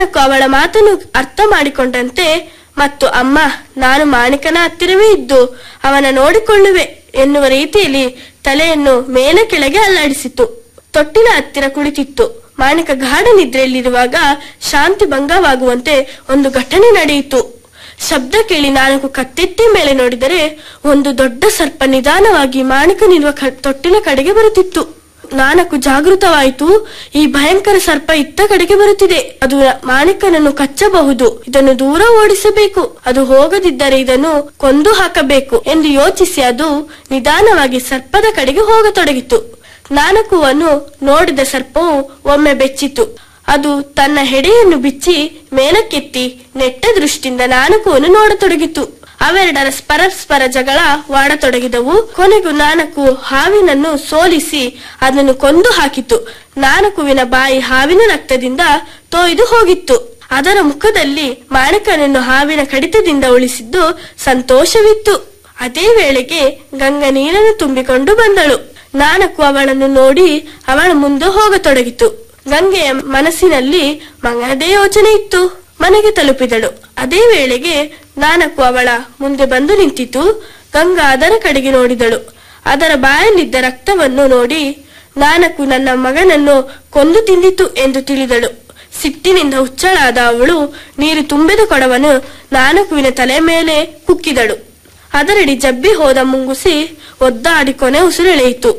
ನಾಲ್ಕು ಅವಳ ಮಾತನ್ನು ಅರ್ಥ ಮಾಡಿಕೊಂಡಂತೆ ಮತ್ತು ಅಮ್ಮ ನಾನು ಮಾಣಿಕನ ಹತ್ತಿರವೇ ಇದ್ದು ಅವನ ನೋಡಿಕೊಳ್ಳುವೆ ಎನ್ನುವ ರೀತಿಯಲ್ಲಿ ತಲೆಯನ್ನು ಮೇಲೆ ಕೆಳಗೆ ಅಲ್ಲಾಡಿಸಿತು ತೊಟ್ಟಿನ ಹತ್ತಿರ ಕುಳಿತಿತ್ತು ಮಾಣಿಕ ಗಾಢ ನಿದ್ರೆಯಲ್ಲಿರುವಾಗ ಶಾಂತಿ ಭಂಗವಾಗುವಂತೆ ಒಂದು ಘಟನೆ ನಡೆಯಿತು ಶಬ್ದ ಕೇಳಿ ನಾಲ್ಕು ಕತ್ತೆತ್ತಿ ಮೇಲೆ ನೋಡಿದರೆ ಒಂದು ದೊಡ್ಡ ಸರ್ಪ ನಿಧಾನವಾಗಿ ಮಾಣಿಕನಿರುವ ಕ- ತೊಟ್ಟಿನ ಕಡೆಗೆ ಬರುತ್ತಿತ್ತು ನಾಲ್ಕು ಜಾಗೃತವಾಯಿತು ಈ ಭಯಂಕರ ಸರ್ಪ ಇತ್ತ ಕಡೆಗೆ ಬರುತ್ತಿದೆ ಅದು ಮಾಣಿಕನನ್ನು ಕಚ್ಚಬಹುದು ಇದನ್ನು ದೂರ ಓಡಿಸಬೇಕು ಅದು ಹೋಗದಿದ್ದರೆ ಇದನ್ನು ಕೊಂದು ಹಾಕಬೇಕು ಎಂದು ಯೋಚಿಸಿ ಅದು ನಿಧಾನವಾಗಿ ಸರ್ಪದ ಕಡೆಗೆ ಹೋಗತೊಡಗಿತು ನಾನಕುವನ್ನು ನೋಡಿದ ಸರ್ಪವು ಒಮ್ಮೆ ಬೆಚ್ಚಿತು ಅದು ತನ್ನ ಹೆಡೆಯನ್ನು ಬಿಚ್ಚಿ ಮೇಲಕ್ಕೆತ್ತಿ ನೆಟ್ಟ ದೃಷ್ಟಿಯಿಂದ ನಾನಕುವನ್ನು ನೋಡತೊಡಗಿತು ಅವೆರಡರ ಪರಸ್ಪರ ಜಗಳ ವಾಡತೊಡಗಿದವು ಕೊನೆಗೂ ನಾನಕು ಹಾವಿನನ್ನು ಸೋಲಿಸಿ ಅದನ್ನು ಕೊಂದು ಹಾಕಿತು ನಾನಕುವಿನ ಬಾಯಿ ಹಾವಿನ ರಕ್ತದಿಂದ ತೋಯ್ದು ಹೋಗಿತ್ತು ಅದರ ಮುಖದಲ್ಲಿ ಮಾಣಕನನ್ನು ಹಾವಿನ ಕಡಿತದಿಂದ ಉಳಿಸಿದ್ದು ಸಂತೋಷವಿತ್ತು ಅದೇ ವೇಳೆಗೆ ಗಂಗ ನೀರನ್ನು ತುಂಬಿಕೊಂಡು ಬಂದಳು ನಾನಕು ಅವಳನ್ನು ನೋಡಿ ಅವಳ ಮುಂದೆ ಹೋಗತೊಡಗಿತು ಗಂಗೆಯ ಮನಸ್ಸಿನಲ್ಲಿ ಮಂಗನದೇ ಯೋಚನೆ ಇತ್ತು ಮನೆಗೆ ತಲುಪಿದಳು ಅದೇ ವೇಳೆಗೆ ನಾನಕು ಅವಳ ಮುಂದೆ ಬಂದು ನಿಂತಿತು ಗಂಗಾ ಅದರ ಕಡೆಗೆ ನೋಡಿದಳು ಅದರ ಬಾಯಲ್ಲಿದ್ದ ರಕ್ತವನ್ನು ನೋಡಿ ನಾನಕು ನನ್ನ ಮಗನನ್ನು ಕೊಂದು ತಿಂದಿತು ಎಂದು ತಿಳಿದಳು ಸಿಟ್ಟಿನಿಂದ ಹುಚ್ಚಳಾದ ಅವಳು ನೀರು ತುಂಬಿದ ಕೊಡವನ್ನು ನಾನಕುವಿನ ತಲೆ ಮೇಲೆ ಕುಕ್ಕಿದಳು ಅದರಡಿ ಜಬ್ಬಿ ಹೋದ ಮುಂಗುಸಿ ಒದ್ದಾಡಿ ಕೊನೆ ಉಸಿರೆಳೆಯಿತು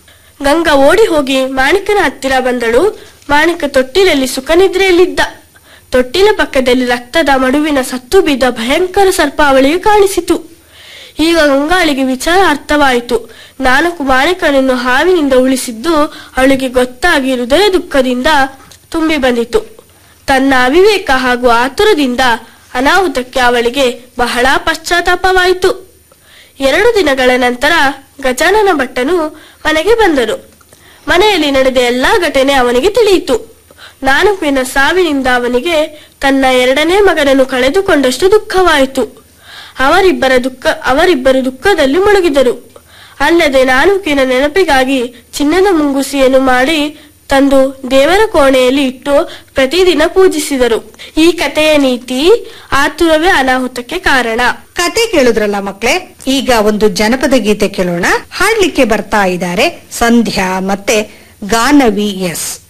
ಗಂಗಾ ಓಡಿ ಹೋಗಿ ಮಾಣಿಕನ ಹತ್ತಿರ ಬಂದಳು ಮಾಣಿಕ ತೊಟ್ಟಿಲಲ್ಲಿ ಸುಖನಿದ್ರೆಯಲ್ಲಿದ್ದ ತೊಟ್ಟಿಲ ಪಕ್ಕದಲ್ಲಿ ರಕ್ತದ ಮಡುವಿನ ಸತ್ತು ಬಿದ್ದ ಭಯಂಕರ ಸರ್ಪ ಅವಳಿಗೆ ಕಾಣಿಸಿತು ಈಗ ಗಂಗಾಳಿಗೆ ವಿಚಾರ ಅರ್ಥವಾಯಿತು ನಾಲ್ಕು ಮಾಣಿಕನನ್ನು ಹಾವಿನಿಂದ ಉಳಿಸಿದ್ದು ಅವಳಿಗೆ ಗೊತ್ತಾಗಿ ಹೃದಯ ದುಃಖದಿಂದ ತುಂಬಿ ಬಂದಿತು ತನ್ನ ಅವಿವೇಕ ಹಾಗೂ ಆತುರದಿಂದ ಅನಾಹುತಕ್ಕೆ ಅವಳಿಗೆ ಬಹಳ ಪಶ್ಚಾತ್ತಾಪವಾಯಿತು ಎರಡು ದಿನಗಳ ನಂತರ ಗಜಾನನ ಭಟ್ಟನು ಮನೆಗೆ ಬಂದರು ಮನೆಯಲ್ಲಿ ನಡೆದ ಎಲ್ಲಾ ಘಟನೆ ಅವನಿಗೆ ತಿಳಿಯಿತು ನಾನಕುವಿನ ಸಾವಿನಿಂದ ಅವನಿಗೆ ತನ್ನ ಎರಡನೇ ಮಗನನ್ನು ಕಳೆದುಕೊಂಡಷ್ಟು ದುಃಖವಾಯಿತು ಅವರಿಬ್ಬರ ದುಃಖ ಅವರಿಬ್ಬರು ದುಃಖದಲ್ಲಿ ಮುಳುಗಿದರು ಅಲ್ಲದೆ ನಾನುಕಿನ ನೆನಪಿಗಾಗಿ ಚಿನ್ನದ ಮುಂಗುಸಿಯನ್ನು ಮಾಡಿ ತಂದು ದೇವರ ಕೋಣೆಯಲ್ಲಿ ಇಟ್ಟು ಪ್ರತಿದಿನ ಪೂಜಿಸಿದರು ಈ ಕಥೆಯ ನೀತಿ ಆತುರವೇ ಅನಾಹುತಕ್ಕೆ ಕಾರಣ ಕತೆ ಕೇಳುದ್ರಲ್ಲ ಮಕ್ಳೇ ಈಗ ಒಂದು ಜನಪದ ಗೀತೆ ಕೇಳೋಣ ಹಾಡ್ಲಿಕ್ಕೆ ಬರ್ತಾ ಇದ್ದಾರೆ ಸಂಧ್ಯಾ ಮತ್ತೆ ಗಾನವಿ ಎಸ್